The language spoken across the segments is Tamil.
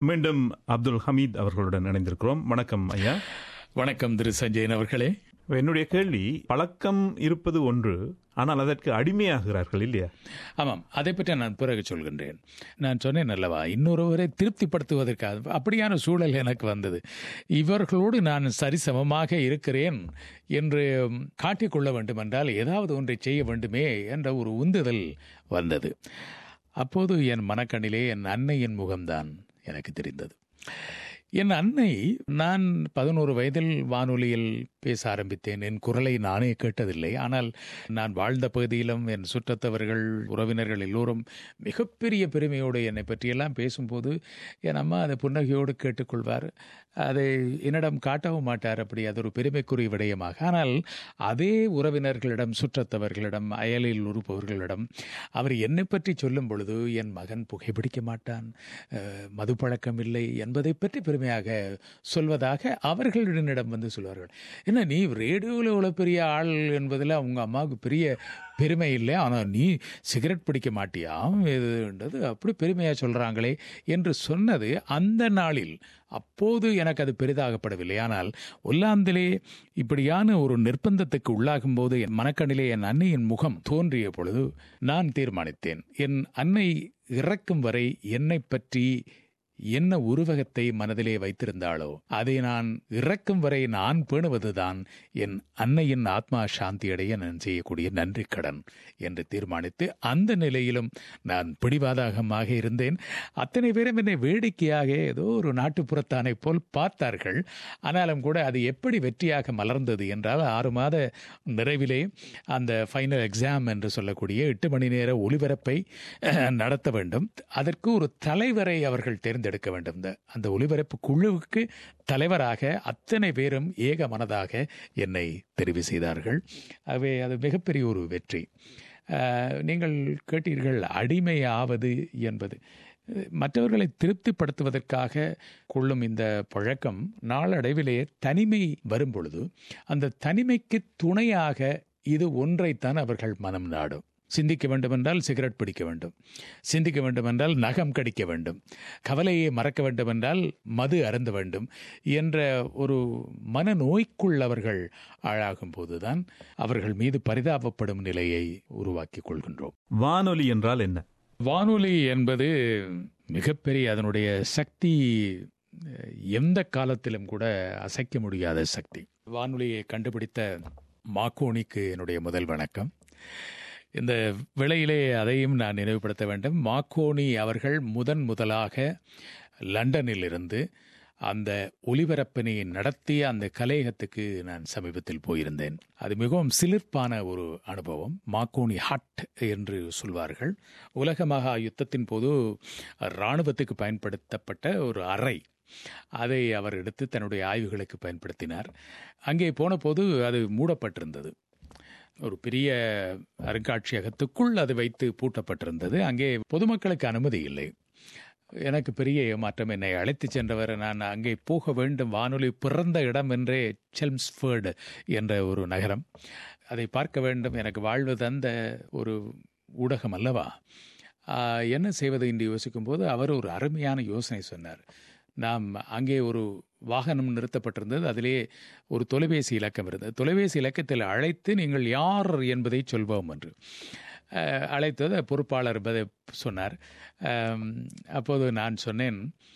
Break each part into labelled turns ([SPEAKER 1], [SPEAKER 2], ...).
[SPEAKER 1] மீண்டும் அப்துல் ஹமீத் அவர்களுடன் இணைந்திருக்கிறோம் வணக்கம் ஐயா
[SPEAKER 2] வணக்கம் திரு சஞ்சயன் அவர்களே
[SPEAKER 1] என்னுடைய கேள்வி பழக்கம் இருப்பது ஒன்று ஆனால் அதற்கு அடிமையாகிறார்கள் இல்லையா
[SPEAKER 2] ஆமாம் அதை பற்றி நான் பிறகு சொல்கின்றேன் நான் சொன்னேன் அல்லவா இன்னொருவரை திருப்திப்படுத்துவதற்காக அப்படியான சூழல் எனக்கு வந்தது இவர்களோடு நான் சரிசமமாக இருக்கிறேன் என்று காட்டிக்கொள்ள வேண்டுமென்றால் ஏதாவது ஒன்றை செய்ய வேண்டுமே என்ற ஒரு உந்துதல் வந்தது அப்போது என் மனக்கண்ணிலே என் அன்னையின் முகம்தான் எனக்கு தெரிந்தது என் அன்னை நான் பதினோரு வயதில் வானொலியில் பேச ஆரம்பித்தேன் என் குரலை நானே கேட்டதில்லை ஆனால் நான் வாழ்ந்த பகுதியிலும் என் சுற்றத்தவர்கள் உறவினர்கள் எல்லோரும் மிகப்பெரிய பெருமையோடு என்னை பற்றியெல்லாம் பேசும்போது என் அம்மா அதை புன்னகையோடு கேட்டுக்கொள்வார் அதை என்னிடம் காட்டவும் மாட்டார் அப்படி அது ஒரு பெருமைக்குரிய விடயமாக ஆனால் அதே உறவினர்களிடம் சுற்றத்தவர்களிடம் அயலில் உறுப்பவர்களிடம் அவர் என்னை பற்றி சொல்லும் பொழுது என் மகன் புகைப்பிடிக்க மாட்டான் அஹ், மது பழக்கம் இல்லை என்பதை பற்றி பெருமையாக சொல்வதாக அவர்கள் என்னிடம் வந்து சொல்வார்கள் என்ன நீ ரேடியோவில் இவ்வளோ பெரிய ஆள் என்பதில் அவங்க அம்மாவுக்கு பெரிய பெருமை இல்லை ஆனால் நீ சிகரெட் பிடிக்க மாட்டியா இதுன்றது அப்படி பெருமையாக சொல்கிறாங்களே என்று சொன்னது அந்த நாளில் அப்போது எனக்கு அது பெரிதாகப்படவில்லை ஆனால் ஒல்லாந்திலே இப்படியான ஒரு நிர்பந்தத்துக்கு உள்ளாகும் போது என் மனக்கண்ணிலே என் அன்னையின் முகம் தோன்றிய பொழுது நான் தீர்மானித்தேன் என் அன்னை இறக்கும் வரை என்னை பற்றி என்ன உருவகத்தை மனதிலே வைத்திருந்தாளோ அதை நான் இறக்கும் வரை நான் பேணுவதுதான் என் அன்னையின் ஆத்மா சாந்தியடைய நான் செய்யக்கூடிய நன்றி கடன் என்று தீர்மானித்து அந்த நிலையிலும் நான் பிடிவாதகமாக இருந்தேன் அத்தனை பேரும் என்னை வேடிக்கையாக ஏதோ ஒரு நாட்டுப்புறத்தானை போல் பார்த்தார்கள் ஆனாலும் கூட அது எப்படி வெற்றியாக மலர்ந்தது என்றால் ஆறு மாத நிறைவிலே அந்த ஃபைனல் எக்ஸாம் என்று சொல்லக்கூடிய எட்டு மணி நேர ஒளிபரப்பை அஹ், நடத்த வேண்டும் அதற்கு ஒரு தலைவரை அவர்கள் தேர்ந்தெடுக்க வேண்டும் இந்த அந்த ஒளிபரப்பு குழுவுக்கு தலைவராக அத்தனை பேரும் ஏக மனதாக என்னை தெரிவு செய்தார்கள் ஆகவே அது மிகப்பெரிய ஒரு வெற்றி அஹ், நீங்கள் கேட்டீர்கள் அடிமை ஆவது என்பது அஹ், மற்றவர்களை திருப்திப்படுத்துவதற்காக கொள்ளும் இந்த பழக்கம் நாளடைவிலே தனிமை வரும் பொழுது அந்த தனிமைக்கு துணையாக இது ஒன்றைத்தான் அவர்கள் மனம் நாடும் சிந்திக்க வேண்டுமென்றால் சிகரெட் பிடிக்க வேண்டும் சிந்திக்க வேண்டுமென்றால் நகம் கடிக்க வேண்டும் கவலையை மறக்க வேண்டுமென்றால் மது அருந்த வேண்டும் என்ற ஒரு மனநோய்க்குள் அவர்கள் ஆளாகும் போதுதான் அவர்கள் மீது பரிதாபப்படும் நிலையை உருவாக்கிக் கொள்கின்றோம்
[SPEAKER 1] வானொலி என்றால் என்ன
[SPEAKER 2] வானொலி என்பது மிகப்பெரிய அதனுடைய சக்தி அஹ், எந்த காலத்திலும் கூட அசைக்க முடியாத சக்தி வானொலியை கண்டுபிடித்த மாக்கோனிக்கு என்னுடைய முதல் வணக்கம் இந்த விலையிலே அதையும் நான் நினைவுபடுத்த வேண்டும் மாக்கோனி அவர்கள் முதன் முதலாக லண்டனில் இருந்து அந்த ஒலிபரப்பினை நடத்திய அந்த கலையகத்துக்கு நான் சமீபத்தில் போயிருந்தேன் அது மிகவும் சிலிர்ப்பான ஒரு அனுபவம் மாக்கோனி ஹட் என்று சொல்வார்கள் உலக மகா யுத்தத்தின் போது இராணுவத்துக்கு பயன்படுத்தப்பட்ட ஒரு அறை அதை அவர் எடுத்து தன்னுடைய ஆய்வுகளுக்கு பயன்படுத்தினார் அங்கே போன போது அது மூடப்பட்டிருந்தது ஒரு பெரிய அருங்காட்சியகத்துக்குள் அது வைத்து பூட்டப்பட்டிருந்தது அங்கே பொதுமக்களுக்கு அனுமதி இல்லை எனக்கு பெரிய ஏமாற்றம் என்னை அழைத்து சென்றவர் நான் அங்கே போக வேண்டும் வானொலி பிறந்த இடம் என்றே செல்ம்ஸ்ஃபர்டு என்ற ஒரு நகரம் அதை பார்க்க வேண்டும் எனக்கு வாழ்வு தந்த ஒரு ஊடகம் அல்லவா ஆஹ், என்ன செய்வது என்று யோசிக்கும்போது அவர் ஒரு அருமையான யோசனை சொன்னார் நாம் அங்கே ஒரு வாகனம் நிறுத்தப்பட்டிருந்தது அதிலே ஒரு தொலைபேசி இலக்கம் இருந்தது தொலைபேசி இலக்கத்தில் அழைத்து நீங்கள் யார் என்பதை சொல்வோம் என்று அஹ், அழைத்தது பொறுப்பாளர் பத- சொன்னார் அம், அப்போது நான் சொன்னேன்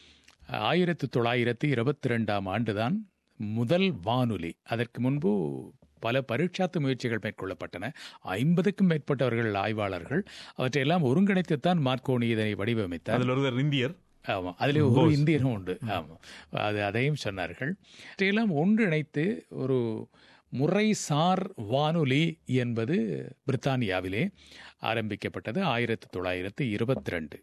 [SPEAKER 2] ஆயிரத்தி தொள்ளாயிரத்தி இருபத்தி ரெண்டாம் ஆண்டுதான் முதல் வானொலி அதற்கு முன்பு பல பரீட்சாத்து முயற்சிகள் மேற்கொள்ளப்பட்டன ஐம்பதுக்கும் மேற்பட்டவர்கள் ஆய்வாளர்கள் அவற்றையெல்லாம் ஒருங்கிணைத்துத்தான் மார்க்கோனி இதனை வடிவமைத்தார்
[SPEAKER 1] அதில் ஒருவர் இந்தியர்
[SPEAKER 2] ஆமாம் அதில் ஒரு இந்தியரும் உண்டு ஆமாம் அது அதையும் சொன்னார்கள் இதையெல்லாம் ஒன்றிணைத்து ஒரு முறைசார் வானொலி என்பது பிரித்தானியாவிலே ஆரம்பிக்கப்பட்டது ஆயிரத்தி தொள்ளாயிரத்தி இருபத்தி ரெண்டு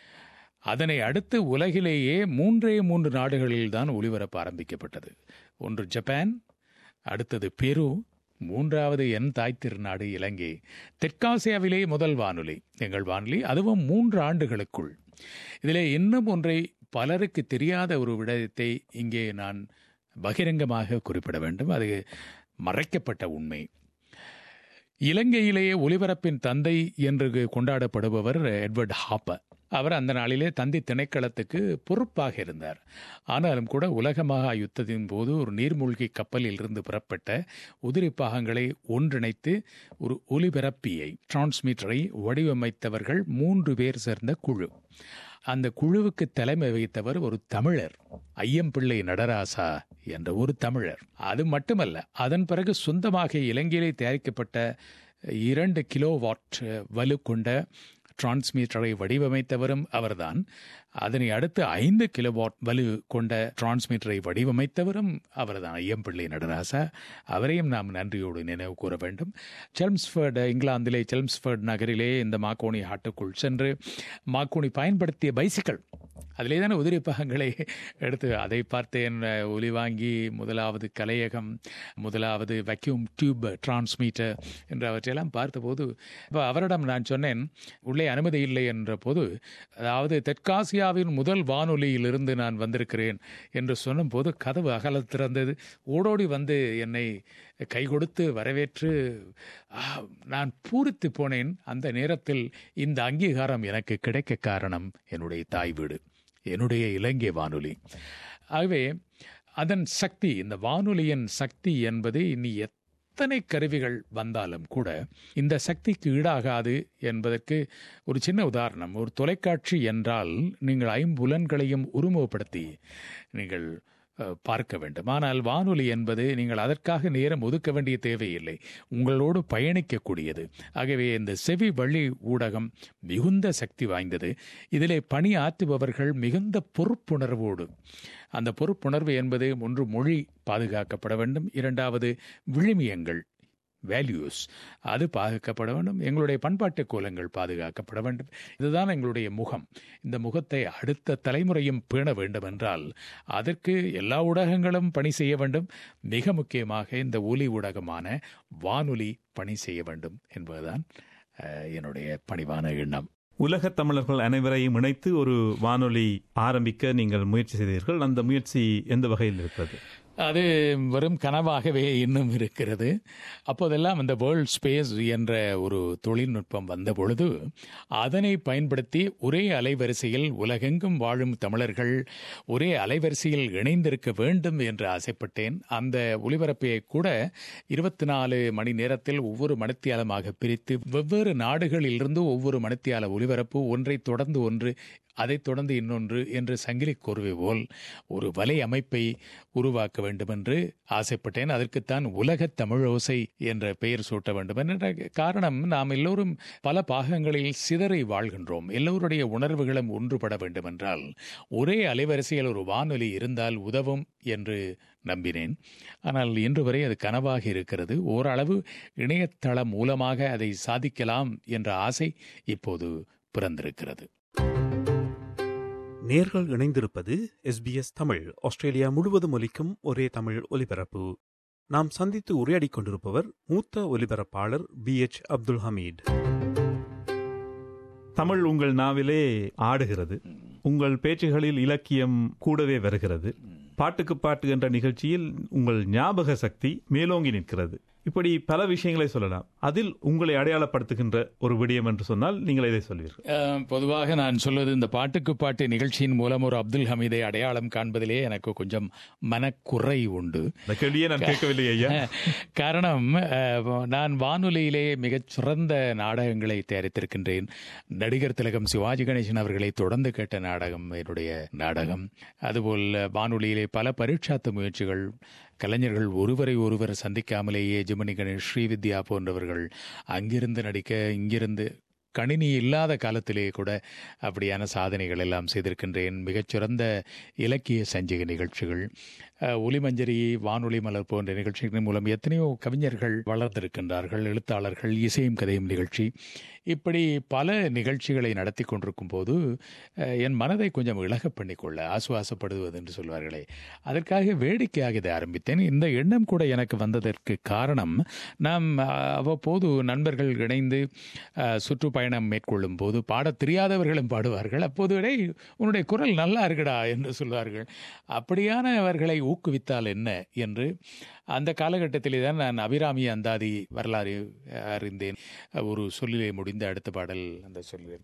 [SPEAKER 2] அதனை அடுத்து உலகிலேயே மூன்றே மூன்று நாடுகளில் தான் ஒளிபரப்பு ஆரம்பிக்கப்பட்டது ஒன்று ஜப்பான் அடுத்தது பெரு மூன்றாவது என் தாய் திருநாடு இலங்கை தெற்காசியாவிலே முதல் வானொலி எங்கள் வானொலி அதுவும் மூன்று ஆண்டுகளுக்குள் இதிலே இன்னும் ஒன்றை பலருக்கு தெரியாத ஒரு விடயத்தை இங்கே நான் பகிரங்கமாக குறிப்பிட வேண்டும் அது மறைக்கப்பட்ட உண்மை இலங்கையிலேயே ஒலிபரப்பின் தந்தை என்று கொண்டாடப்படுபவர் எட்வர்ட் ஹாப்பர் அவர் அந்த நாளிலே தந்தி திணைக்களத்துக்கு பொறுப்பாக இருந்தார் ஆனாலும் கூட உலக மகா யுத்தத்தின் போது ஒரு நீர்மூழ்கி கப்பலில் இருந்து புறப்பட்ட உதிரி பாகங்களை ஒன்றிணைத்து ஒரு ஒலிபரப்பியை டிரான்ஸ்மிட்டரை வடிவமைத்தவர்கள் மூன்று பேர் சேர்ந்த குழு அந்த குழுவுக்கு தலைமை வகித்தவர் ஒரு தமிழர் ஐயம்பிள்ளை நடராசா என்ற ஒரு தமிழர் அது மட்டுமல்ல அதன் பிறகு சொந்தமாக இலங்கையிலே தயாரிக்கப்பட்ட இரண்டு கிலோ வாட் வலு கொண்ட டிரான்ஸ்மீட்டரை வடிவமைத்தவரும் அவர்தான் அதனை அடுத்து ஐந்து கிலோவாட் வலு கொண்ட டிரான்ஸ்மீட்டரை வடிவமைத்தவரும் அவர்தான் ஐயம்பிள்ளை நடராசா அவரையும் நாம் நன்றியோடு நினைவு கூற வேண்டும் செல்ம்ஸ்ஃபர்ட் இங்கிலாந்திலே செல்ம்ஸ்ஃபர்ட் நகரிலே இந்த மாக்கோணி ஆட்டுக்குள் சென்று மாக்கோணி பயன்படுத்திய பைசிக்கிள் அதிலே தானே உதிரி பாகங்களை எடுத்து அதை பார்த்தேன் ஒலி வாங்கி முதலாவது கலையகம் முதலாவது வெக்யூம் டியூப் டிரான்ஸ்மீட்டர் என்று அவற்றையெல்லாம் பார்த்தபோது இப்போ அவரிடம் நான் சொன்னேன் உள்ளே அனுமதி இல்லை என்ற போது அதாவது தெற்காசியாவின் முதல் வானொலியிலிருந்து நான் வந்திருக்கிறேன் என்று சொன்னபோது கதவு அகல திறந்தது ஓடோடி வந்து என்னை கை கொடுத்து வரவேற்று நான் பூரித்து போனேன் அந்த நேரத்தில் இந்த அங்கீகாரம் எனக்கு கிடைக்க காரணம் என்னுடைய தாய் வீடு என்னுடைய இலங்கை வானொலி ஆகவே அதன் சக்தி இந்த வானொலியின் சக்தி என்பது இனி எத்தனை கருவிகள் வந்தாலும் கூட இந்த சக்திக்கு ஈடாகாது என்பதற்கு ஒரு சின்ன உதாரணம் ஒரு தொலைக்காட்சி என்றால் நீங்கள் ஐம்புலன்களையும் உருவப்படுத்தி நீங்கள் பார்க்க வேண்டும் ஆனால் வானொலி என்பது நீங்கள் அதற்காக நேரம் ஒதுக்க வேண்டிய தேவையில்லை உங்களோடு பயணிக்கக்கூடியது ஆகவே இந்த செவி வழி ஊடகம் மிகுந்த சக்தி வாய்ந்தது இதிலே பணி ஆற்றுபவர்கள் மிகுந்த பொறுப்புணர்வோடு அந்த பொறுப்புணர்வு என்பது ஒன்று மொழி பாதுகாக்கப்பட வேண்டும் இரண்டாவது விழுமியங்கள் வேல்யூஸ் அது பாதுகாக்கப்பட வேண்டும் எங்களுடைய பண்பாட்டு கோலங்கள் பாதுகாக்கப்பட வேண்டும் இதுதான் எங்களுடைய முகம் இந்த முகத்தை அடுத்த தலைமுறையும் பேண வேண்டும் என்றால் அதற்கு எல்லா ஊடகங்களும் பணி செய்ய வேண்டும் மிக முக்கியமாக இந்த ஒலி ஊடகமான வானொலி பணி செய்ய வேண்டும் என்பதுதான் என்னுடைய பணிவான எண்ணம்
[SPEAKER 1] உலக தமிழர்கள் அனைவரையும் இணைத்து ஒரு வானொலி ஆரம்பிக்க நீங்கள் முயற்சி செய்தீர்கள் அந்த முயற்சி எந்த வகையில் இருக்கிறது
[SPEAKER 2] அது வெறும் கனவாகவே இன்னும் இருக்கிறது அப்போதெல்லாம் இந்த வேர்ல்ட் ஸ்பேஸ் என்ற ஒரு தொழில்நுட்பம் வந்த பொழுது அதனை பயன்படுத்தி ஒரே அலைவரிசையில் உலகெங்கும் வாழும் தமிழர்கள் ஒரே அலைவரிசையில் இணைந்திருக்க வேண்டும் என்று ஆசைப்பட்டேன் அந்த ஒளிபரப்பையை கூட இருபத்தி நாலு மணி நேரத்தில் ஒவ்வொரு மணித்தியாலமாக பிரித்து வெவ்வேறு நாடுகளிலிருந்து ஒவ்வொரு மணித்தியால ஒளிபரப்பு ஒன்றை தொடர்ந்து ஒன்று அதைத் தொடர்ந்து இன்னொன்று என்று சங்கிலி கோர்வை போல் ஒரு வலை அமைப்பை உருவாக்க வேண்டும் என்று ஆசைப்பட்டேன் அதற்குத்தான் உலக தமிழோசை என்ற பெயர் சூட்ட வேண்டும் என்ற காரணம் நாம் எல்லோரும் பல பாகங்களில் சிதறி வாழ்கின்றோம் எல்லோருடைய உணர்வுகளும் ஒன்றுபட வேண்டும் என்றால் ஒரே அலைவரிசையில் ஒரு வானொலி இருந்தால் உதவும் என்று நம்பினேன் ஆனால் இன்று வரை அது கனவாக இருக்கிறது ஓரளவு இணையதளம் மூலமாக அதை சாதிக்கலாம் என்ற ஆசை இப்போது பிறந்திருக்கிறது
[SPEAKER 3] நேர்கள் இணைந்திருப்பது எஸ்பிஎஸ் தமிழ் ஆஸ்திரேலியா முழுவதும் ஒலிக்கும் ஒரே தமிழ் ஒலிபரப்பு நாம் சந்தித்து உரையாடிக் கொண்டிருப்பவர் மூத்த ஒலிபரப்பாளர் பி எச் அப்துல் ஹமீத்
[SPEAKER 1] தமிழ் உங்கள் நாவிலே ஆடுகிறது உங்கள் பேச்சுகளில் இலக்கியம் கூடவே வருகிறது பாட்டுக்கு பாட்டு என்ற நிகழ்ச்சியில் உங்கள் ஞாபக சக்தி மேலோங்கி நிற்கிறது இப்படி பல விஷயங்களை சொல்லலாம் அதில் உங்களை அடையாளப்படுத்துகின்ற ஒரு விடயம் என்று சொன்னால் நீங்கள் இதை சொல்வீர்கள்
[SPEAKER 2] பொதுவாக நான் சொல்வது இந்த பாட்டுக்கு பாட்டு நிகழ்ச்சியின் மூலம் ஒரு அப்துல் ஹமீதை அடையாளம் காண்பதிலே எனக்கு கொஞ்சம் மனக்குறை உண்டு
[SPEAKER 1] இந்த கேள்வியே நான் கேட்கவில்லை ஐயா
[SPEAKER 2] காரணம் நான் வானொலியிலே மிகச் சிறந்த நாடகங்களை தயாரித்திருக்கின்றேன் நடிகர் திலகம் சிவாஜி கணேசன் அவர்களை தொடர்ந்து கேட்ட நாடகம் என்னுடைய நாடகம் அதுபோல் வானொலியிலே பல பரீட்சாத்து முயற்சிகள் கலைஞர்கள் ஒருவரை ஒருவர் சந்திக்காமலேயே ஜெமினி கணேஷ் ஸ்ரீவித்யா போன்றவர்கள் அங்கிருந்து நடிக்க இங்கிருந்து கணினி இல்லாத காலத்திலே கூட அப்படியான சாதனைகள் எல்லாம் செய்திருக்கின்றேன் மிகச்சிறந்த இலக்கிய சஞ்சிகை நிகழ்ச்சிகள் ஒலிமஞ்சரி வானொலி மலர் போன்ற நிகழ்ச்சிகளின் மூலம் எத்தனையோ கவிஞர்கள் வளர்ந்திருக்கின்றார்கள் எழுத்தாளர்கள் இசையும் கதையும் நிகழ்ச்சி இப்படி பல நிகழ்ச்சிகளை நடத்தி கொண்டிருக்கும் போது என் மனதை கொஞ்சம் இழக பண்ணிக்கொள்ள ஆசுவாசப்படுவது என்று சொல்வார்களே அதற்காக வேடிக்கையாக இதை ஆரம்பித்தேன் இந்த எண்ணம் கூட எனக்கு வந்ததற்கு காரணம் நாம் அவ்வப்போது நண்பர்கள் இணைந்து சுற்றுப்பயணம் மேற்கொள்ளும் போது பாடத் தெரியாதவர்களும் பாடுவார்கள் அப்போது இடை உன்னுடைய குரல் நல்லா இருக்குடா என்று சொல்வார்கள் அப்படியானவர்களை ஊக்குவித்தால் என்ன என்று அந்த காலகட்டத்திலே தான் நான் அபிராமி அந்தாதி வரலாறு அறிந்தேன் ஒரு சொல்லிலே முடிந்த அடுத்த பாடல் அந்த சொல்லுவேன்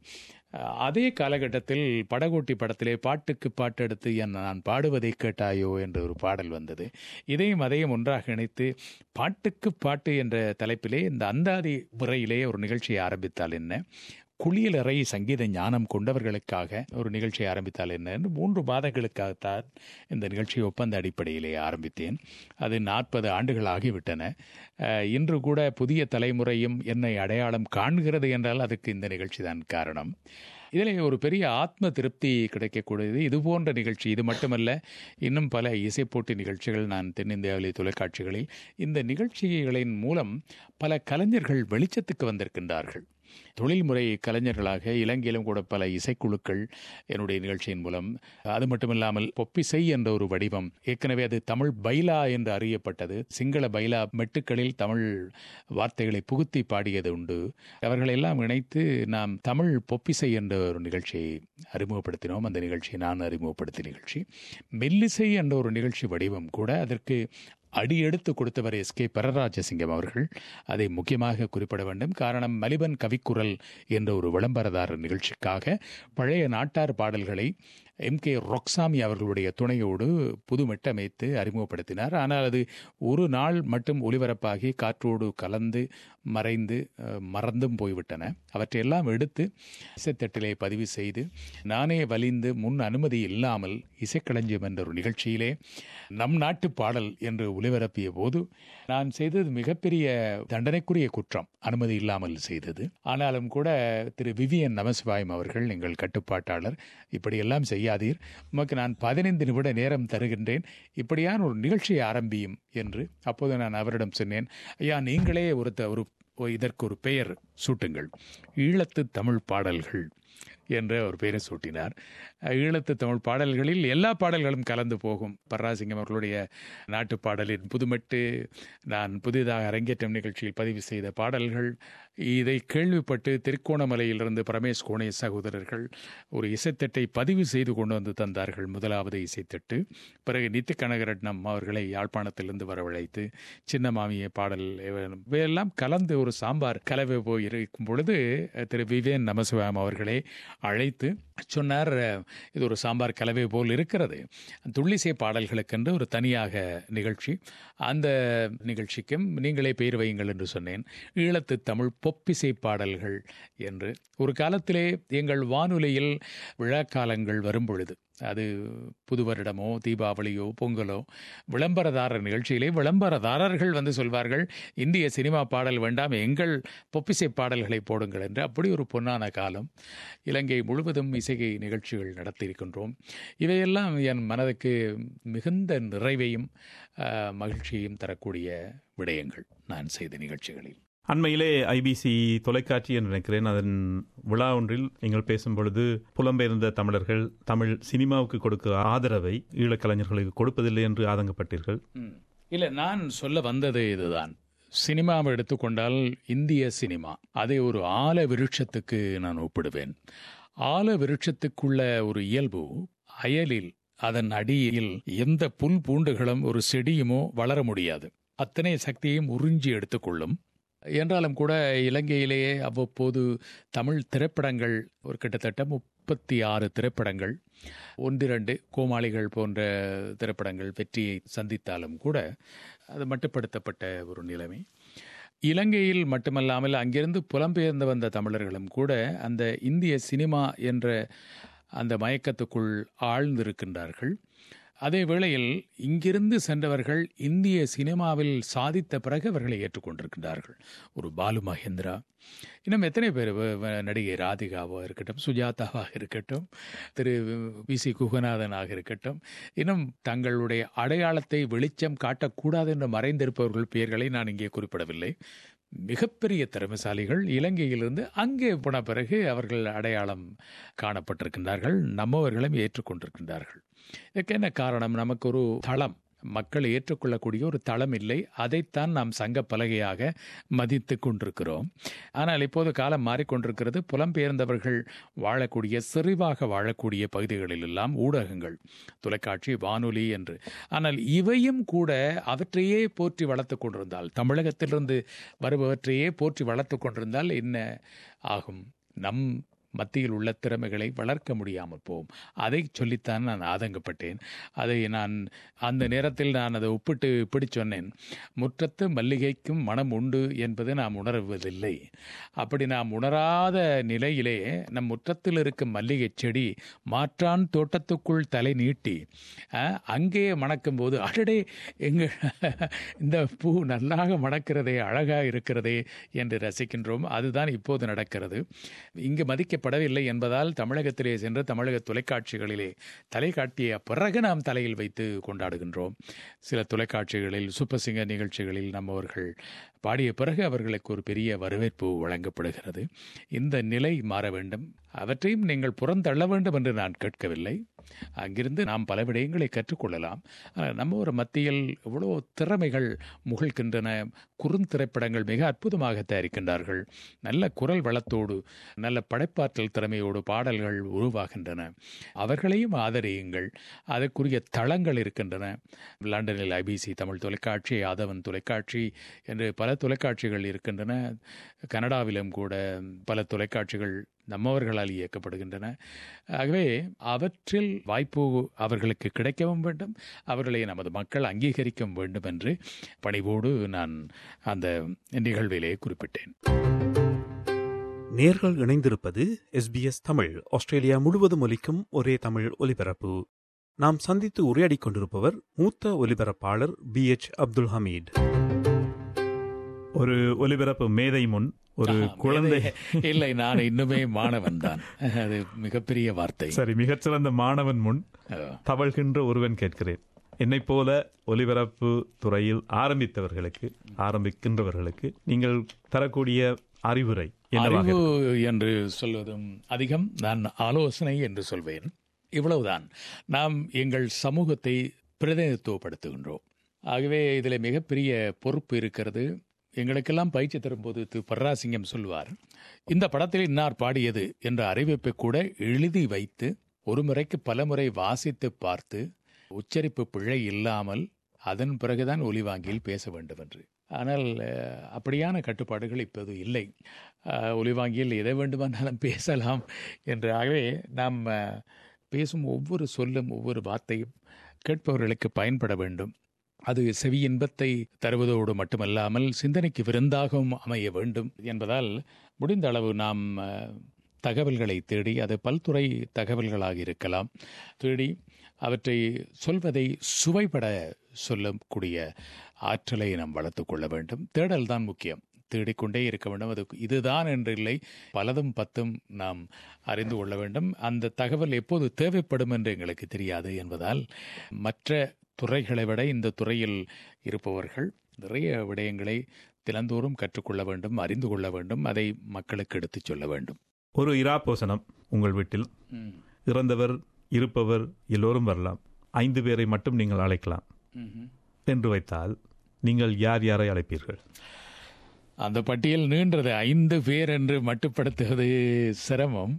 [SPEAKER 2] அஹ், அதே காலகட்டத்தில் படகோட்டி படத்திலே பாட்டுக்கு பாட்டு எடுத்து என் நான் பாடுவதை கேட்டாயோ என்ற ஒரு பாடல் வந்தது இதையும் அதையும் ஒன்றாக இணைத்து பாட்டுக்கு பாட்டு என்ற தலைப்பிலே இந்த அந்தாதி முறையிலே ஒரு நிகழ்ச்சியை ஆரம்பித்தால் என்ன குளியலறை சங்கீத ஞானம் கொண்டவர்களுக்காக ஒரு நிகழ்ச்சியை ஆரம்பித்தால் என்ன என்று மூன்று மாதங்களுக்காகத்தான் இந்த நிகழ்ச்சியை ஒப்பந்த அடிப்படையிலே ஆரம்பித்தேன் அது நாற்பது ஆண்டுகள் ஆகிவிட்டன அஹ், இன்று கூட புதிய தலைமுறையும் என்னை அடையாளம் காண்கிறது என்றால் அதுக்கு இந்த நிகழ்ச்சி தான் காரணம் இதில் ஒரு பெரிய ஆத்ம திருப்தி கிடைக்கக்கூடியது இது போன்ற நிகழ்ச்சி இது மட்டுமல்ல இன்னும் பல இசைப்போட்டி நிகழ்ச்சிகள் நான் தென்னிந்தியாவிலே தொலைக்காட்சிகளில் இந்த நிகழ்ச்சிகளின் மூலம் பல கலைஞர்கள் வெளிச்சத்துக்கு வந்திருக்கின்றார்கள் தொழில்முறை கலைஞர்களாக இலங்கையிலும் கூட பல இசைக்குழுக்கள் என்னுடைய நிகழ்ச்சியின் மூலம் அது மட்டுமில்லாமல் பொப்பிசை என்ற ஒரு வடிவம் ஏற்கனவே அது தமிழ் பைலா என்று அறியப்பட்டது சிங்கள பைலா மெட்டுக்களில் தமிழ் வார்த்தைகளை புகுத்தி பாடியது உண்டு அவர்களை எல்லாம் இணைத்து நாம் தமிழ் பொப்பிசை என்ற ஒரு நிகழ்ச்சியை அறிமுகப்படுத்தினோம் அந்த நிகழ்ச்சியை நான் அறிமுகப்படுத்திய நிகழ்ச்சி மெல்லிசை என்ற ஒரு நிகழ்ச்சி வடிவம் கூட அதற்கு அடியெடுத்து கொடுத்தவர் எஸ் கே பரராஜசிங்கம் அவர்கள் அதை முக்கியமாக குறிப்பிட வேண்டும் காரணம் மலிபன் கவிக்குரல் என்ற ஒரு விளம்பரதாரர் நிகழ்ச்சிக்காக பழைய நாட்டார் பாடல்களை எம் கே ரொக்சாமி அவர்களுடைய துணையோடு புதுமெட்டமைத்து அறிமுகப்படுத்தினார் ஆனால் அது ஒரு நாள் மட்டும் ஒளிபரப்பாகி காற்றோடு கலந்து மறைந்து அஹ், மறந்தும் போய்விட்டன அவற்றையெல்லாம் எடுத்து இசைத்தட்டிலே பதிவு செய்து நானே வலிந்து முன் அனுமதி இல்லாமல் இசைக்களஞ்சியம் என்ற ஒரு நிகழ்ச்சியிலே நம் நாட்டு பாடல் என்று ஒளிபரப்பிய போது நான் செய்தது மிகப்பெரிய தண்டனைக்குரிய குற்றம் அனுமதி இல்லாமல் செய்தது ஆனாலும் கூட திரு விவியன் நமசிவாயம் அவர்கள் எங்கள் கட்டுப்பாட்டாளர் இப்படியெல்லாம் செய்யாதீர் உமக்கு நான் பதினைந்து நிமிட நேரம் தருகின்றேன் இப்படியான ஒரு நிகழ்ச்சியை ஆரம்பியும் என்று அப்போது நான் அவரிடம் சொன்னேன் ஐயா நீங்களே ஒருத்த ஒரு இதற்கு ஒரு பெயர் சூட்டுங்கள் ஈழத்து தமிழ் பாடல்கள் என்ற ஒரு பெயரை சூட்டினார் ஈழத்து தமிழ் பாடல்களில் எல்லா பாடல்களும் கலந்து போகும் பர்ராசிங்கம் அவர்களுடைய நாட்டுப் பாடலின் புதுமெட்டு நான் புதிதாக அரங்கேற்றம் நிகழ்ச்சியில் பதிவு செய்த பாடல்கள் இதை கேள்விப்பட்டு திருக்கோணமலையிலிருந்து பரமேஷ் கோணே சகோதரர்கள் ஒரு இசைத்தட்டை பதிவு செய்து கொண்டு வந்து தந்தார்கள் முதலாவது இசைத்தட்டு பிறகு நித்திய கனகரட்னம் அவர்களை யாழ்ப்பாணத்திலிருந்து வரவழைத்து சின்ன மாமிய பாடல் இவ- இவையெல்லாம் கலந்து ஒரு சாம்பார் கலவை போய் இருக்கும் பொழுது திரு விவேன் நமசிவாம் அவர்களே அழைத்து சொன்னார் இது ஒரு சாம்பார் கலவை போல் இருக்கிறது துள்ளிசை பாடல்களுக்கென்று ஒரு தனியாக நிகழ்ச்சி அந்த நிகழ்ச்சிக்கும் நீங்களே பெயர் வையுங்கள் என்று சொன்னேன் ஈழத்து தமிழ் பொப்பிசை பாடல்கள் என்று ஒரு காலத்திலே எங்கள் வானொலியில் விழாக்காலங்கள் வரும் பொழுது அது புது வருடமோ தீபாவளியோ பொங்கலோ விளம்பரதாரர் நிகழ்ச்சியிலே விளம்பரதாரர்கள் வந்து சொல்வார்கள் இந்திய சினிமா பாடல் வேண்டாம் எங்கள் பொப்பிசை பாடல்களை போடுங்கள் என்று அப்படி ஒரு பொன்னான காலம் இலங்கை முழுவதும் இசை நிகழ்ச்சிகள் நடத்தியிருக்கின்றோம் இவையெல்லாம் என் மனதுக்கு மிகுந்த நிறைவையும் ஆஹ், மகிழ்ச்சியையும் தரக்கூடிய விடயங்கள் நான் செய்த நிகழ்ச்சிகளில்
[SPEAKER 1] அண்மையிலே ஐபிசி தொலைக்காட்சி என்று நினைக்கிறேன் அதன் விழா ஒன்றில் நீங்கள் பேசும் பொழுது புலம்பெயர்ந்த தமிழர்கள் தமிழ் சினிமாவுக்கு கொடுக்க ஆதரவை ஈழக்கலைஞர்களுக்கு கொடுப்பதில்லை என்று ஆதங்கப்பட்டீர்கள்
[SPEAKER 2] ம். இல்ல நான் சொல்ல வந்தது இதுதான் சினிமாவை எடுத்துக்கொண்டால் இந்திய சினிமா அதை ஒரு ஆல விருட்சத்துக்கு நான் ஒப்பிடுவேன் ஆல விருட்சத்துக்குள்ள ஒரு இயல்பு அயலில் அதன் அடியில் எந்த புல் பூண்டுகளும் ஒரு செடியுமோ வளர முடியாது அத்தனை சக்தியையும் உறிஞ்சி எடுத்துக்கொள்ளும் என்றாலும் கூட இலங்கையிலேயே அவ்வப்போது தமிழ் திரைப்படங்கள் ஒரு கிட்டத்தட்ட முப்பத்தி ஆறு திரைப்படங்கள் ஒன்றிரண்டு கோமாளிகள் போன்ற திரைப்படங்கள் வெற்றியை சந்தித்தாலும் கூட அது மட்டுப்படுத்தப்பட்ட ஒரு நிலைமை இலங்கையில் மட்டுமல்லாமல் அங்கிருந்து புலம்பெயர்ந்து வந்த தமிழர்களும் கூட அந்த இந்திய சினிமா என்ற அந்த மயக்கத்துக்குள் ஆழ்ந்திருக்கின்றார்கள் அதே வேளையில் இங்கிருந்து சென்றவர்கள் இந்திய சினிமாவில் சாதித்த பிறகு அவர்களை ஏற்றுக்கொண்டிருக்கின்றார்கள் ஒரு பாலு மகேந்திரா இன்னும் எத்தனை பேர் வ- வ- நடிகை ராதிகாவாக இருக்கட்டும் சுஜாதாவாக இருக்கட்டும் திரு வி சி குகநாதனாக இருக்கட்டும் இன்னும் தங்களுடைய அடையாளத்தை வெளிச்சம் காட்டக்கூடாது என்று மறைந்திருப்பவர்கள் பெயர்களை நான் இங்கே குறிப்பிடவில்லை மிகப்பெரிய திறமைசாலிகள் இலங்கையிலிருந்து அங்கே போன பிறகு அவர்கள் அடையாளம் காணப்பட்டிருக்கின்றார்கள் நம்மவர்களும் ஏற்றுக்கொண்டிருக்கின்றார்கள் இதுக்கு என்ன காரணம் நமக்கு ஒரு தளம் மக்கள் ஏற்றுக்கொள்ளக்கூடிய ஒரு தளம் இல்லை அதைத்தான் நாம் சங்க பலகையாக மதித்து கொண்டிருக்கிறோம் ஆனால் இப்போது காலம் மாறிக்கொண்டிருக்கிறது புலம்பெயர்ந்தவர்கள் வாழக்கூடிய செறிவாக வாழக்கூடிய பகுதிகளில் எல்லாம் ஊடகங்கள் தொலைக்காட்சி வானொலி என்று ஆனால் இவையும் கூட அவற்றையே போற்றி வளர்த்து கொண்டிருந்தால் தமிழகத்திலிருந்து வருபவற்றையே போற்றி வளர்த்து கொண்டிருந்தால் என்ன ஆகும் நம் மத்தியில் உள்ள திறமைகளை வளர்க்க முடியாமல் போகும் அதை சொல்லித்தான் நான் ஆதங்கப்பட்டேன் அதை நான் அந்த நேரத்தில் நான் அதை ஒப்பிட்டு இப்படி சொன்னேன் முற்றத்து மல்லிகைக்கும் மனம் உண்டு என்பது நாம் உணர்வதில்லை அப்படி நாம் உணராத நிலையிலே நம் முற்றத்தில் இருக்கும் மல்லிகை செடி மாற்றான் தோட்டத்துக்குள் தலை நீட்டி அஹ், அங்கே மணக்கும் போது அடடே எங்கள் இந்த பூ நல்லாக மணக்கிறதே அழகாக இருக்கிறதே என்று ரசிக்கின்றோம் அதுதான் இப்போது நடக்கிறது இங்கு மதிக்கப்படவில்லை என்பதால் தமிழகத்திலே சென்று தமிழக தொலைக்காட்சிகளிலே தலை காட்டிய பிறகு நாம் தலையில் வைத்து கொண்டாடுகின்றோம் சில தொலைக்காட்சிகளில் சூப்பர் சிங்கர் நிகழ்ச்சிகளில் நம்மவர்கள் பாடிய பிறகு அவர்களுக்கு ஒரு பெரிய வரவேற்பு வழங்கப்படுகிறது இந்த நிலை மாற வேண்டும் அவற்றையும் நீங்கள் புறந்தள்ள வேண்டும் என்று நான் கேட்கவில்லை அங்கிருந்து நாம் பல விடயங்களை கற்றுக்கொள்ளலாம் ஆனால் நம்ம ஒரு மத்தியில் எவ்வளோ திறமைகள் முகிழ்கின்றன குறுந்திரைப்படங்கள் மிக அற்புதமாக தயாரிக்கின்றார்கள் நல்ல குரல் வளத்தோடு நல்ல படைப்பாற்றல் திறமையோடு பாடல்கள் உருவாகின்றன அவர்களையும் ஆதரியுங்கள் அதற்குரிய தளங்கள் இருக்கின்றன லண்டனில் ஐபிசி தமிழ் தொலைக்காட்சி யாதவன் தொலைக்காட்சி என்று பல தொலைக்காட்சிகள் இருக்கின்றன கனடாவிலும் கூட பல தொலைக்காட்சிகள் நம்மவர்களால் இயக்கப்படுகின்றன ஆகவே அவற்றில் வாய்ப்பு அவர்களுக்கு கிடைக்கவும் வேண்டும் அவர்களை நமது மக்கள் அங்கீகரிக்கவும் வேண்டும் என்று பணிவோடு நான் அந்த நிகழ்விலே குறிப்பிட்டேன்
[SPEAKER 3] நேர்கள் இணைந்திருப்பது எஸ்பிஎஸ் தமிழ் ஆஸ்திரேலியா முழுவதும் ஒலிக்கும் ஒரே தமிழ் ஒலிபரப்பு நாம் சந்தித்து உரையாடிக் கொண்டிருப்பவர் மூத்த ஒலிபரப்பாளர் பி எச் அப்துல் ஹமீத்
[SPEAKER 1] ஒரு ஒலிபரப்பு மேதை முன் ஒரு
[SPEAKER 2] ஆஹா,
[SPEAKER 1] குழந்தை
[SPEAKER 2] மேதை- இல்லை நான் இன்னுமே மாணவன் தான் அது மிகப்பெரிய வார்த்தை
[SPEAKER 1] சரி மிகச்சிறந்த மாணவன் முன்
[SPEAKER 2] அஹ்,
[SPEAKER 1] தவழ்கின்ற ஒருவன் கேட்கிறேன் என்னைப் போல ஒலிபரப்பு துறையில் ஆரம்பித்தவர்களுக்கு ஆரம்பிக்கின்றவர்களுக்கு நீங்கள் தரக்கூடிய அறிவுரை என்னவாக
[SPEAKER 2] அறிவு
[SPEAKER 1] இருக்கும்?
[SPEAKER 2] என்று சொல்வதும் அதிகம் நான் ஆலோசனை என்று சொல்வேன் இவ்வளவுதான் நாம் எங்கள் சமூகத்தை பிரதிநிதித்துவப்படுத்துகின்றோம் ஆகவே இதில் மிகப்பெரிய பொறுப்பு இருக்கிறது எங்களுக்கெல்லாம் பயிற்சி தரும்போது திரு பர்ராசிங்கம் சொல்வார் இந்த படத்தில் இன்னார் பாடியது என்ற அறிவிப்பை கூட எழுதி வைத்து ஒரு முறைக்கு பல முறை வாசித்து பார்த்து உச்சரிப்பு பிழை இல்லாமல் அதன் பிறகுதான் ஒலிவாங்கியில் பேச வேண்டும் என்று ஆனால் அஹ், அப்படியான கட்டுப்பாடுகள் இப்போது இல்லை அஹ், ஒலிவாங்கியில் எதை வேண்டுமானாலும் பேசலாம் என்று ஆகவே நாம் அஹ், பேசும் ஒவ்வொரு சொல்லும் ஒவ்வொரு வார்த்தையும் கேட்பவர்களுக்கு பயன்பட வேண்டும் அது செவி இன்பத்தை தருவதோடு மட்டுமல்லாமல் சிந்தனைக்கு விருந்தாகவும் அமைய வேண்டும் என்பதால் முடிந்த அளவு நாம் அஹ், தகவல்களை தேடி அது பல்துறை தகவல்களாக இருக்கலாம் தேடி அவற்றை சொல்வதை சுவைபட சொல்லக்கூடிய ஆற்றலை நாம் வளர்த்துக் கொள்ள வேண்டும் தேடல் தான் முக்கியம் தேடிக்கொண்டே இருக்க வேண்டும் அது இதுதான் என்று இல்லை பலதும் பத்தும் நாம் அறிந்து கொள்ள வேண்டும் அந்த தகவல் எப்போது தேவைப்படும் என்று எங்களுக்கு தெரியாது என்பதால் மற்ற துறைகளை விட இந்த துறையில் இருப்பவர்கள் நிறைய விடயங்களை தினந்தோறும் கற்றுக்கொள்ள வேண்டும் அறிந்து கொள்ள வேண்டும் அதை மக்களுக்கு எடுத்துச் சொல்ல வேண்டும்
[SPEAKER 1] ஒரு இராப்போசனம் உங்கள் வீட்டில் இறந்தவர் இருப்பவர் எல்லோரும் வரலாம் ஐந்து பேரை மட்டும் நீங்கள் அழைக்கலாம் என்று வைத்தால் நீங்கள் யார் யாரை அழைப்பீர்கள்
[SPEAKER 2] அந்த பட்டியல் நீண்டது ஐந்து பேர் என்று மட்டுப்படுத்துவது சிரமம்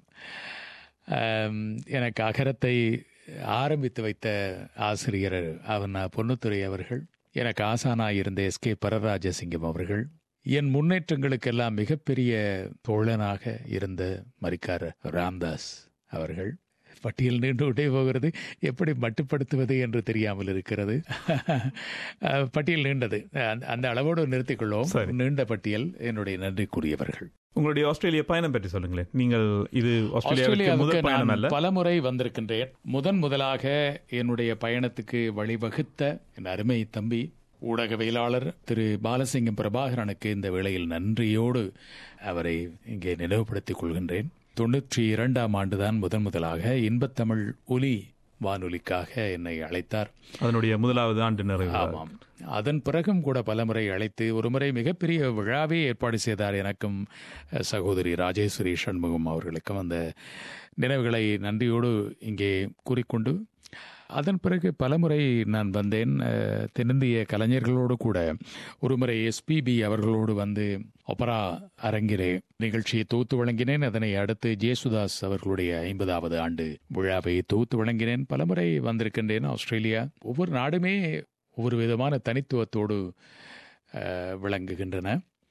[SPEAKER 2] ஆம், எனக்கு அகரத்தை ஆரம்பித்து வைத்த ஆசிரியர் அவன் பொன்னுத்துறை அவர்கள் எனக்கு ஆசானாய் இருந்த எஸ் கே பரராஜசிங்கம் அவர்கள் என் முன்னேற்றங்களுக்கெல்லாம் மிகப்பெரிய தோழனாக இருந்த மரிக்கார் ராம்தாஸ் அவர்கள் பட்டியல் நீண்டு கொண்டே போகிறது எப்படி மட்டுப்படுத்துவது என்று தெரியாமல் இருக்கிறது அஹ், பட்டியல் நீண்டது அந்த- அந்த அளவோடு நிறுத்திக்கொள்வோம்
[SPEAKER 1] சரி.
[SPEAKER 2] நீண்ட பட்டியல் என்னுடைய நன்றிக்குரியவர்கள்
[SPEAKER 1] உங்களுடைய ஆஸ்திரேலிய பயணம் பற்றி சொல்லுங்களேன் நீங்கள் இது ஆஸ்திரேலியாவுக்கு முதல்
[SPEAKER 2] ஆஸ்திரேலியாவுக்கு
[SPEAKER 1] பயணம்
[SPEAKER 2] நான்
[SPEAKER 1] அல்ல
[SPEAKER 2] பலமுறை வந்திருக்கின்றேன் முதன் முதலாக என்னுடைய பயணத்துக்கு வழிவகுத்த என் அருமை தம்பி ஊடகவியலாளர் திரு பாலசிங்கம் பிரபாகரனுக்கு இந்த வேளையில் நன்றியோடு அவரை இங்கே நினைவுபடுத்திக் கொள்கின்றேன் தொண்ணூற்றி இரண்டாம் ஆண்டுதான் முதன் முதலாக இன்பத்தமிழ் ஒலி வானொலிக்காக என்னை அழைத்தார்
[SPEAKER 1] அதனுடைய முதலாவது ஆண்டு நிறைவு
[SPEAKER 2] ஆமாம் அதன் பிறகும் கூட பலமுறை அழைத்து ஒருமுறை மிகப்பெரிய விழாவே ஏற்பாடு செய்தார் எனக்கும் அஹ், சகோதரி ராஜேஸ்வரி சண்முகம் அவர்களுக்கும் அந்த நினைவுகளை நன்றியோடு இங்கே கூறிக்கொண்டு அதன் பிறகு பலமுறை நான் வந்தேன் அஹ், தென்னிந்திய கலைஞர்களோடு கூட ஒருமுறை எஸ்பிபி அவர்களோடு வந்து ஒப்பரா அரங்கிலே நிகழ்ச்சியை தொகுத்து வழங்கினேன் அதனை அடுத்து ஜேசுதாஸ் அவர்களுடைய ஐம்பதாவது ஆண்டு விழாவை தொகுத்து வழங்கினேன் பலமுறை வந்திருக்கின்றேன் ஆஸ்திரேலியா ஒவ்வொரு நாடுமே ஒவ்வொரு விதமான தனித்துவத்தோடு அஹ், விளங்குகின்றன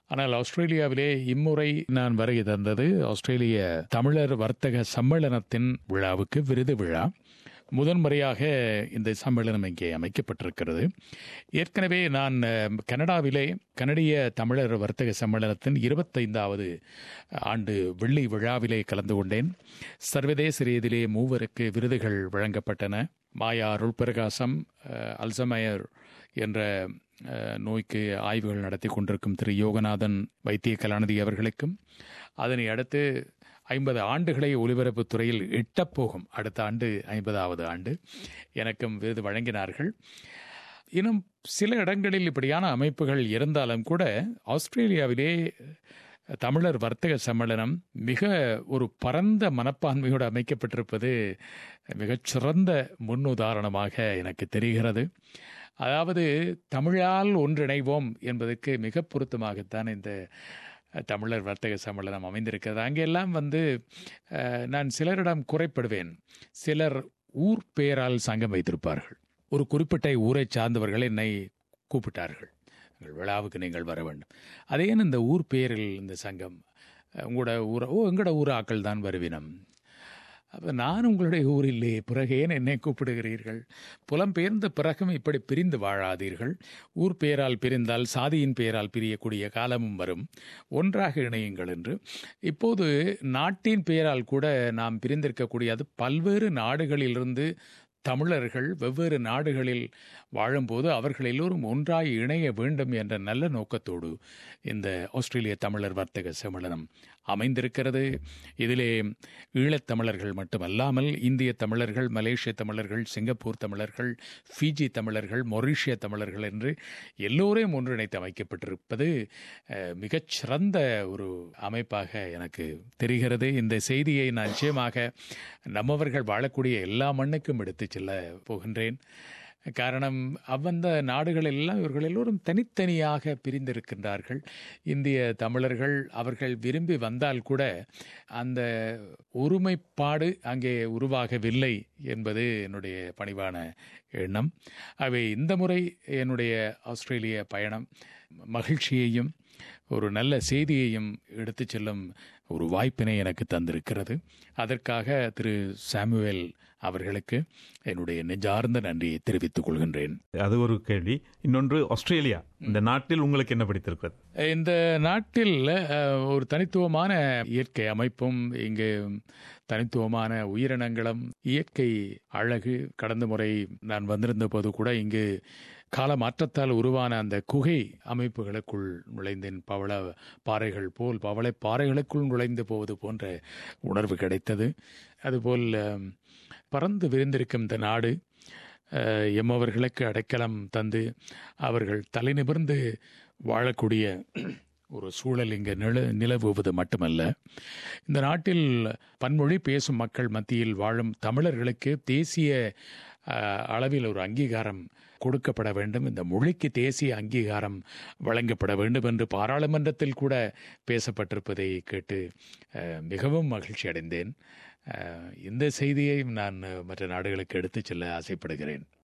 [SPEAKER 2] ஆனால் ஆஸ்திரேலியாவிலே இம்முறை நான் வருகை தந்தது ஆஸ்திரேலிய தமிழர் வர்த்தக சம்மேளனத்தின் விழாவுக்கு விருது விழா முதன்முறையாக இந்த சம்மேளனம் இங்கே அமைக்கப்பட்டிருக்கிறது ஏற்கனவே நான் அஹ், கனடாவிலே கனடிய தமிழர் வர்த்தக சம்மேளனத்தின் இருபத்தைந்தாவது ஆண்டு வெள்ளி விழாவிலே கலந்து கொண்டேன் சர்வதேச ரீதியிலே மூவருக்கு விருதுகள் வழங்கப்பட்டன மாயா அருள் பிரகாசம் அஹ், அல்சமயர் என்ற அஹ், நோய்க்கு ஆய்வுகள் நடத்தி கொண்டிருக்கும் திரு யோகநாதன் வைத்திய கலாநிதி அவர்களுக்கும் அதனை அடுத்து ஐம்பது ஆண்டுகளை ஒலிபரப்புத் துறையில் எட்டப்போகும் அடுத்த ஆண்டு ஐம்பதாவது ஆண்டு எனக்கும் விருது வழங்கினார்கள் இன்னும் சில இடங்களில் இப்படியான அமைப்புகள் இருந்தாலும் கூட ஆஸ்திரேலியாவிலே தமிழர் வர்த்தக சம்மேளனம் மிக ஒரு பரந்த மனப்பான்மையோடு அமைக்கப்பட்டிருப்பது மிகச்சிறந்த முன்னுதாரணமாக எனக்கு தெரிகிறது அதாவது தமிழால் ஒன்றிணைவோம் என்பதற்கு மிக பொருத்தமாகத்தான் இந்த தமிழர் வர்த்தக சம்மேளனம் அமைந்திருக்கிறது அங்கெல்லாம் வந்து அஹ், நான் சிலரிடம் குறைப்படுவேன் சிலர் ஊர் பெயரால் சங்கம் வைத்திருப்பார்கள் ஒரு குறிப்பிட்ட ஊரை சார்ந்தவர்கள் என்னை கூப்பிட்டார்கள் எங்கள் விழாவுக்கு நீங்கள் வர வேண்டும் அதே ஏன் இந்த ஊர் பெயரில் இந்த சங்கம் அஹ், உங்களோட ஊர் ஓ எங்களோட ஊர் ஆக்கள் தான் வருவினம் அப்போ நான் உங்களுடைய ஊர் இல்லையே பிறகு ஏன் என்னை கூப்பிடுகிறீர்கள் புலம்பெயர்ந்த பிறகும் இப்படி பிரிந்து வாழாதீர்கள் ஊர் பெயரால் பிரிந்தால் சாதியின் பெயரால் பிரியக்கூடிய காலமும் வரும் ஒன்றாக இணையுங்கள் என்று இப்போது நாட்டின் பெயரால் கூட நாம் பிரிந்திருக்கக்கூடிய அது பல்வேறு நாடுகளிலிருந்து தமிழர்கள் வெவ்வேறு நாடுகளில் வாழும்போது அவர்கள் எல்லோரும் ஒன்றாய் இணைய வேண்டும் என்ற நல்ல நோக்கத்தோடு இந்த ஆஸ்திரேலிய தமிழர் வர்த்தக சம்மேளனம் அமைந்திருக்கிறது இதிலே ஈழத்தமிழர்கள் மட்டுமல்லாமல் இந்திய தமிழர்கள் மலேசிய தமிழர்கள் சிங்கப்பூர் தமிழர்கள் ஃபிஜி தமிழர்கள் மொரீஷிய தமிழர்கள் என்று எல்லோரையும் ஒன்றிணைத்து அமைக்கப்பட்டிருப்பது அஹ், மிகச்சிறந்த ஒரு அமைப்பாக எனக்கு தெரிகிறது இந்த செய்தியை நான் நிச்சயமாக நம்மவர்கள் வாழக்கூடிய எல்லா மண்ணுக்கும் எடுத்துச் செல்ல போகின்றேன் காரணம் அவ்வந்த நாடுகள் எல்லாம் இவர்கள் எல்லோரும் தனித்தனியாக பிரிந்திருக்கின்றார்கள் இந்திய தமிழர்கள் அவர்கள் விரும்பி வந்தால் கூட அந்த ஒருமைப்பாடு அங்கே உருவாகவில்லை என்பது என்னுடைய பணிவான எண்ணம் ஆகவே இந்த முறை என்னுடைய ஆஸ்திரேலிய பயணம் மகிழ்ச்சியையும் ஒரு நல்ல செய்தியையும் எடுத்துச் செல்லும் ஒரு வாய்ப்பினை எனக்கு தந்திருக்கிறது அதற்காக திரு சாமுவேல் அவர்களுக்கு என்னுடைய நெஞ்சார்ந்த நன்றியை தெரிவித்துக் கொள்கின்றேன்
[SPEAKER 1] அது ஒரு கேள்வி இன்னொன்று ஆஸ்திரேலியா இந்த நாட்டில் உங்களுக்கு என்ன பிடித்திருக்கிறது
[SPEAKER 2] இந்த நாட்டில் அஹ், ஒரு தனித்துவமான இயற்கை அமைப்பும் இங்கு தனித்துவமான உயிரினங்களும் இயற்கை அழகு கடந்த முறை நான் வந்திருந்த போது கூட இங்கு கால மாற்றத்தால் உருவான அந்த குகை அமைப்புகளுக்குள் நுழைந்தேன் பவள பாறைகள் போல் பவளை பாறைகளுக்குள் நுழைந்து போவது போன்ற உணர்வு கிடைத்தது அதுபோல் அஹ், பறந்து விரிந்திருக்கும் இந்த நாடு அஹ், எம்மவர்களுக்கு அடைக்கலம் தந்து அவர்கள் தலைநிமிர்ந்து வாழக்கூடிய ஒரு சூழல் இங்கு நில நிலவுவது மட்டுமல்ல இந்த நாட்டில் பன்மொழி பேசும் மக்கள் மத்தியில் வாழும் தமிழர்களுக்கு தேசிய அஹ், அளவில் ஒரு அங்கீகாரம் கொடுக்கப்பட வேண்டும் இந்த மொழிக்கு தேசிய அங்கீகாரம் வழங்கப்பட வேண்டும் என்று பாராளுமன்றத்தில் கூட பேசப்பட்டிருப்பதை கேட்டு அஹ், மிகவும் மகிழ்ச்சி அடைந்தேன் அஹ், இந்த செய்தியை நான் மற்ற நாடுகளுக்கு எடுத்துச் செல்ல ஆசைப்படுகிறேன்